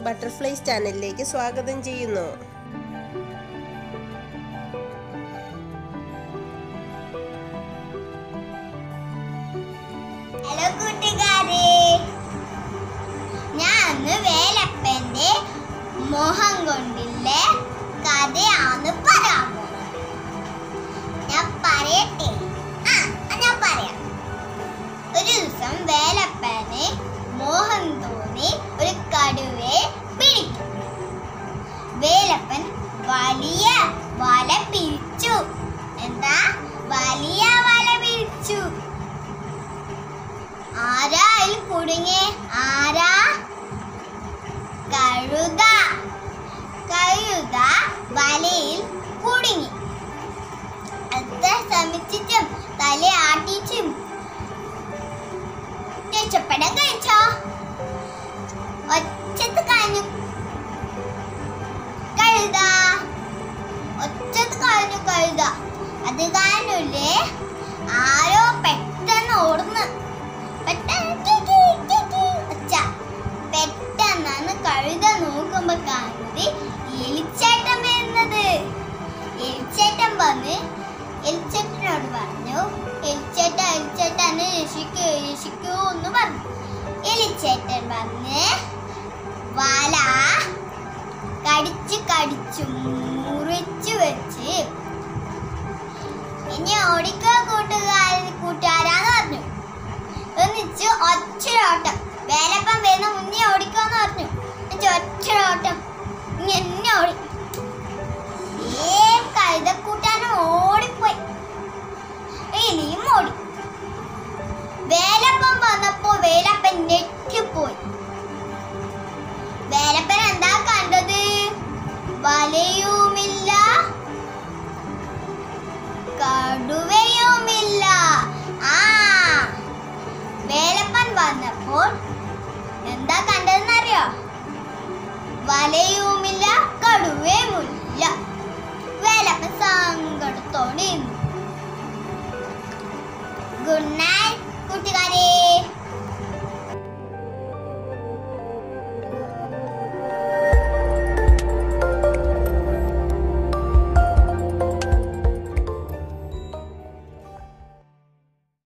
Butterflies ചാനലിലേക്ക് സ്വാഗതം ചെയ്യുന്നു ഹലോ കൂട്ടുകാരെ ഞാൻ അന്ന് വേലപ്പന്റെ മോഹം കൊണ്ടില്ലേ കഥയാണ് പറയാൻ പോകുന്നത് ഞാൻ പറയട്ടെ ആ ഞാൻ പറയാം ഒരു ദിവസം വേലപ്പന് മോഹം തോന്നി ഒരു കടുവയെ പിടിക്കും വേലപ്പൻ വലിയ വല പിരിച്ചു എന്താ വലിയ വല പിരിച്ചു ആരാ അതിൽ കുടുങ്ങി ആരാ കഴുത കഴുത വലയിൽ കുടുങ്ങി എത്ര ശ്രമിച്ചിട്ടും തല ആട്ടിച്ചും രക്ഷപ്പെടാൻ കഴിച്ചോ ഒച്ചത്ത് കഴിഞ്ഞു കഴുത ഒച്ചത്ത് കഴിഞ്ഞു കഴുത അത് കാരണമില്ലേ ആരോ പെട്ടെന്ന് ഓടുന്നു പെട്ടെന്ന് കി കി കി കി ഒച്ച. പെട്ടെന്നാണ് കഴുത നോക്കുമ്പോ കാണുന്നത് എലിച്ചേട്ടൻ വരുന്നത് എലിച്ചേട്ടൻ വന്ന് എലിച്ചേട്ടനോട് പറഞ്ഞു എലിച്ചേട്ട എലിച്ചേട്ട എന്നെ രക്ഷിക്കൂ രക്ഷിക്കൂ എന്ന് പറഞ്ഞു എലിച്ചേട്ടൻ വന്ന് വല കടിച്ച് കടിച്ചു മുറിച്ചു വെച്ച് ഇനി ഓടിക്കോ കൂട്ടുകാരൻ കൂട്ടുകാരാന്ന് പറഞ്ഞു എന്നിച്ച് ഒച്ചയോട്ടം വേലപ്പം വരുന്ന മുന്നേ ഓടിക്കോന്ന് പറഞ്ഞു എന്നിട്ട് ഒച്ചയോട്ടം ഇങ്ങനെ ഓടി ഏ കഴുതക്കൂട്ടാനും ഓടിപ്പോയി ഇനിയും ഓടി വേലപ്പം വന്നപ്പോ വേലപ്പൻ ഞെട്ടിപ്പോയി വേലപ്പൻ എന്താ കണ്ടത് വലയുമില്ല കടുവയുമില്ല ആ വേലപ്പൻ വന്നപ്പോൾ എന്താ കണ്ടതെന്നറിയോ വലയുമില്ല കടുവയുമില്ല വേലപ്പൻ സങ്കടത്തോടെ ഇരുന്നു ഗുഡ് നൈറ്റ് കൂട്ടുകാർ